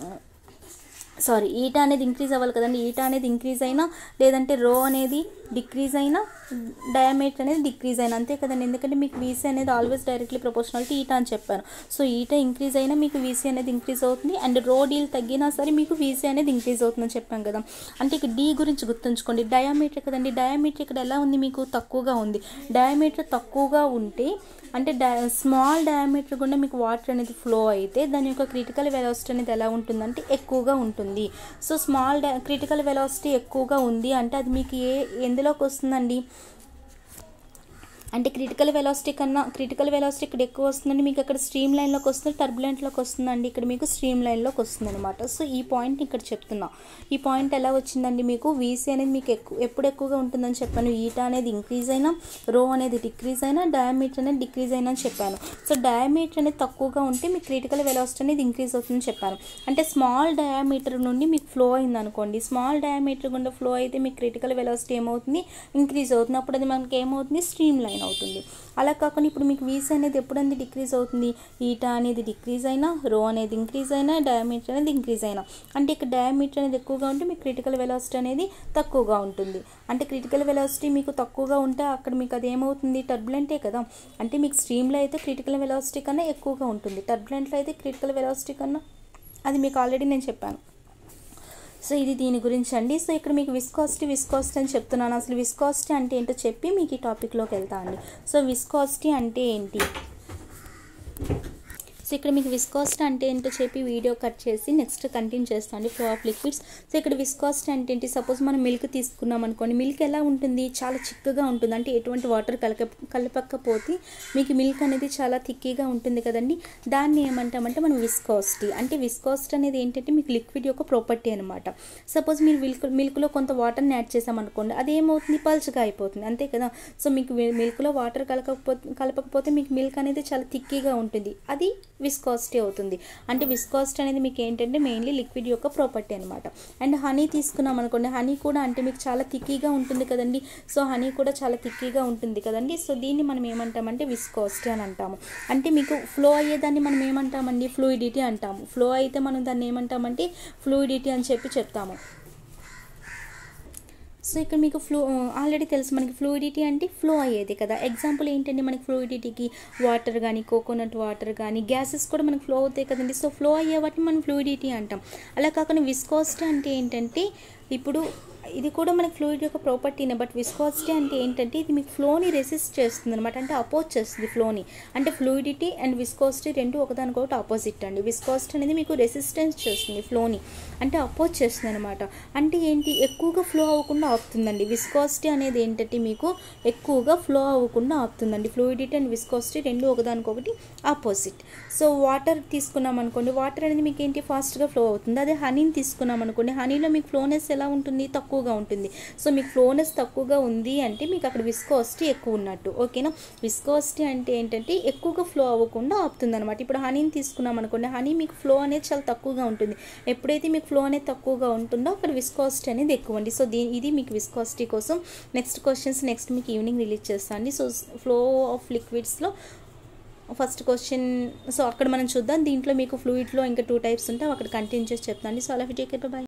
సారీ ఈటా అనేది ఇంక్రీజ్ అవ్వాలి కదండి ఈటా అనేది ఇంక్రీజ్ అయినా లేదంటే రో అనేది డిక్రీజ్ అయినా డయామీటర్ అనేది డిక్రీజ్ అయినా అంతే కదండి ఎందుకంటే మీకు వీసీ అనేది always directly proportional to eta అని చెప్పాను సో ఈటా ఇంక్రీజ్ అయినా మీకు వీసీ అనేది ఇంక్రీజ్ అవుతుంది అండ్ రో డీల్ తగ్గినా సరే మీకు వీసీ అనేది ఇంక్రీజ్ అవుతుందని చెప్పాం కదా అంటే ఇక డి గురించి గుర్తుంచుకోండి డయామీటర్ కదండి డయామీటర్ ఇక్కడ ఎలా ఉంది మీకు తక్కువగా ఉంది డయామీటర్ తక్కువగా ఉంటే అంటే డయా స్మాల్ డయామీటర్ గుండా మీకు వాటర్ అనేది ఫ్లో అయితే దాని యొక్క క్రిటికల్ వెలాసిటీ అనేది ఎలా ఉంటుందంటే ఎక్కువగా ఉంటుంది సో స్మాల్ డా క్రిటికల్ వెలాసిటీ ఎక్కువగా ఉంది అంటే అది మీకు ఏ ఎందులోకి వస్తుందండి అంటే క్రిటికల్ వెలాసిటీ కన్నా క్రిటికల్ వెలాసిటీ ఇక్కడ ఎక్కువ వస్తుందండి మీకు అక్కడ స్ట్రీమ్ లైన్లోకి వస్తుంది టర్బులెంట్లోకి వస్తుందండి ఇక్కడ మీకు స్ట్రీమ్ లైన్లోకి వస్తుంది అనమాట సో ఈ పాయింట్ ఇక్కడ చెప్తున్నా ఈ పాయింట్ ఎలా వచ్చిందండి మీకు వీసీ అనేది మీకు ఎక్కువ ఎప్పుడు ఎక్కువగా ఉంటుందని చెప్పాను ఈటా అనేది ఇంక్రీజ్ అయినా రో అనేది డిక్రీజ్ అయినా డయామీటర్ అనేది డిక్రీజ్ అయినా అని చెప్పాను సో డయామీటర్ అనేది తక్కువగా ఉంటే మీకు క్రిటికల్ వెలాసిటీ అనేది ఇంక్రీజ్ అవుతుందని చెప్పాను అంటే స్మాల్ డయామీటర్ నుండి మీకు ఫ్లో అయింది అనుకోండి స్మాల్ డయామీటర్ గుండా ఫ్లో అయితే మీకు క్రిటికల్ వెలాసిటీ ఏమవుతుంది ఇంక్రీజ్ అవుతుంది అప్పుడు అది మనకి ఏమవుతుంది స్ట్రీమ్ లైన్ అవుతుంది అలా కాకుండా ఇప్పుడు మీకు వీసీ అనేది ఎప్పుడైంది డిక్రీజ్ అవుతుంది ఈటా అనేది డిక్రీజ్ అయినా రో అనేది ఇంక్రీజ్ అయినా డయామీటర్ అనేది ఇంక్రీజ్ అయినా అంటే ఇక్కడ డయామీటర్ అనేది ఎక్కువగా ఉంటే మీకు క్రిటికల్ వెలాసిటీ అనేది తక్కువగా ఉంటుంది అంటే క్రిటికల్ వెలాసిటీ మీకు తక్కువగా ఉంటే అక్కడ మీకు అది ఏమవుతుంది టర్బులెంటే కదా అంటే మీకు స్ట్రీమ్లో అయితే క్రిటికల్ వెలాసిటీ కన్నా ఎక్కువగా ఉంటుంది టర్బులెంట్లో అయితే క్రిటికల్ వెలాసిటీ కన్నా అది మీకు ఆల్రెడీ నేను చెప్పాను సో ఇది దీని గురించి అండి సో ఇక్కడ మీకు విస్కాసిటీ విస్కాసిటీ అని చెప్తున్నాను అసలు విస్కాసిటీ అంటే ఏంటో చెప్పి మీకు ఈ టాపిక్లోకి వెళ్తా అండి సో విస్కాసిటీ అంటే ఏంటి సో ఇక్కడ మీకు విస్కాసిటీ అంటే ఏంటో చెప్పి వీడియో కట్ చేసి నెక్స్ట్ కంటిన్యూ చేస్తాను అండి ఫ్లో ఆఫ్ లిక్విడ్స్ సో ఇక్కడ విస్కాసిటీ అంటే ఏంటి సపోజ్ మనం మిల్క్ తీసుకున్నాం అనుకోండి మిల్క్ ఎలా ఉంటుంది చాలా చిక్కగా ఉంటుంది అంటే ఎటువంటి వాటర్ కలక కలపకపోతే మీకు మిల్క్ అనేది చాలా థిక్కీగా ఉంటుంది కదండి దాన్ని ఏమంటామంటే మనం విస్కాసిటీ అంటే విస్కాసిటీ అనేది ఏంటంటే మీకు లిక్విడ్ యొక్క ప్రాపర్టీ అనమాట సపోజ్ మీరు మిల్క్ మిల్క్లో కొంత వాటర్ని యాడ్ చేసామనుకోండి అది ఏమవుతుంది పల్చగా అయిపోతుంది అంతే కదా సో మీకు మిల్క్లో వాటర్ కలకపోతే కలపకపోతే మీకు మిల్క్ అనేది చాలా థిక్కీగా ఉంటుంది అది విస్కాసిటీ అవుతుంది అంటే విస్కాసిటీ అనేది మీకు ఏంటంటే మెయిన్లీ లిక్విడ్ యొక్క ప్రాపర్టీ అనమాట అండ్ హనీ తీసుకున్నాం అనుకోండి హనీ కూడా అంటే మీకు చాలా థిక్కీగా ఉంటుంది కదండి సో హనీ కూడా చాలా థిక్కీగా ఉంటుంది కదండి సో దీన్ని మనం ఏమంటామంటే విస్కాసిటీ అని అంటాము అంటే మీకు ఫ్లో అయ్యేదాన్ని మనం ఏమంటామండి ఫ్లూయిడిటీ అంటాము ఫ్లో అయితే మనం దాన్ని ఏమంటామంటే ఫ్లూయిడిటీ అని చెప్పి చెప్తాము సో ఇక్కడ మీకు ఫ్లో ఆల్రెడీ తెలుసు మనకి ఫ్లూయిడిటీ అంటే ఫ్లో అయ్యేది కదా ఎగ్జాంపుల్ ఏంటంటే మనకి ఫ్లూయిడిటీకి వాటర్ కానీ కోకోనట్ వాటర్ కానీ గ్యాసెస్ కూడా మనకి ఫ్లో అవుతాయి కదండి సో ఫ్లో అయ్యే వాటిని మనం ఫ్లూయిడిటీ అంటాం అలా కాకుండా విస్కాసిటీ అంటే ఏంటంటే ఇప్పుడు ఇది కూడా మనకి ఫ్లూయిడ్ యొక్క ప్రాపర్టీనే బట్ విస్కాసిటీ అంటే ఏంటంటే ఇది మీకు ఫ్లోని రెసిస్ట్ చేస్తుంది అనమాట అంటే అపోజ్ చేస్తుంది ఫ్లోని అంటే ఫ్లూయిడిటీ అండ్ విస్కాసిటీ రెండు ఒకదానికొకటి ఆపోజిట్ అండి విస్కాసిటీ అనేది మీకు రెసిస్టెన్స్ చేస్తుంది ఫ్లోని అంటే అపోజ్ చేస్తుంది అనమాట అంటే ఏంటి ఎక్కువగా ఫ్లో అవ్వకుండా ఆపుతుందండి విస్కాసిటీ అనేది ఏంటంటే మీకు ఎక్కువగా ఫ్లో అవ్వకుండా ఆపుతుందండి ఫ్లూయిడిటీ అండ్ విస్కాసిటీ రెండు ఒకదానికొకటి ఆపోజిట్ సో వాటర్ తీసుకున్నాం అనుకోండి వాటర్ అనేది మీకు ఏంటి ఫాస్ట్గా ఫ్లో అవుతుంది అదే హనీని తీసుకున్నాం అనుకోండి హనీలో మీకు ఫ్లోనెస్ ఎలా ఉంటుంది తక్కువగా ఉంటుంది సో మీకు ఫ్లోనెస్ తక్కువగా ఉంది అంటే మీకు అక్కడ విస్కాసిటీ ఎక్కువ ఉన్నట్టు ఓకేనా విస్కాసిటీ అంటే ఏంటంటే ఎక్కువగా ఫ్లో అవ్వకుండా ఆపుతుంది అనమాట ఇప్పుడు హనీని తీసుకున్నాం అనుకోండి హనీ మీకు ఫ్లో అనేది చాలా తక్కువగా ఉంటుంది ఎప్పుడైతే మీకు ఫ్లో అనేది తక్కువగా ఉంటుందో అక్కడ విస్కాసిటీ అనేది ఎక్కువ అండి సో దీని ఇది మీకు విస్కాసిటీ కోసం నెక్స్ట్ క్వశ్చన్స్ నెక్స్ట్ మీకు ఈవినింగ్ రిలీజ్ చేస్తాను అండి సో ఫ్లో ఆఫ్ లిక్విడ్స్లో ఫస్ట్ క్వశ్చన్ సో అక్కడ మనం చూద్దాం దీంట్లో మీకు ఫ్లూయిడ్లో ఇంకా టూ టైప్స్ ఉంటాయి అక్కడ కంటిన్యూ చేసి చెప్తాను అండి సో అలా టేక్ బాయ్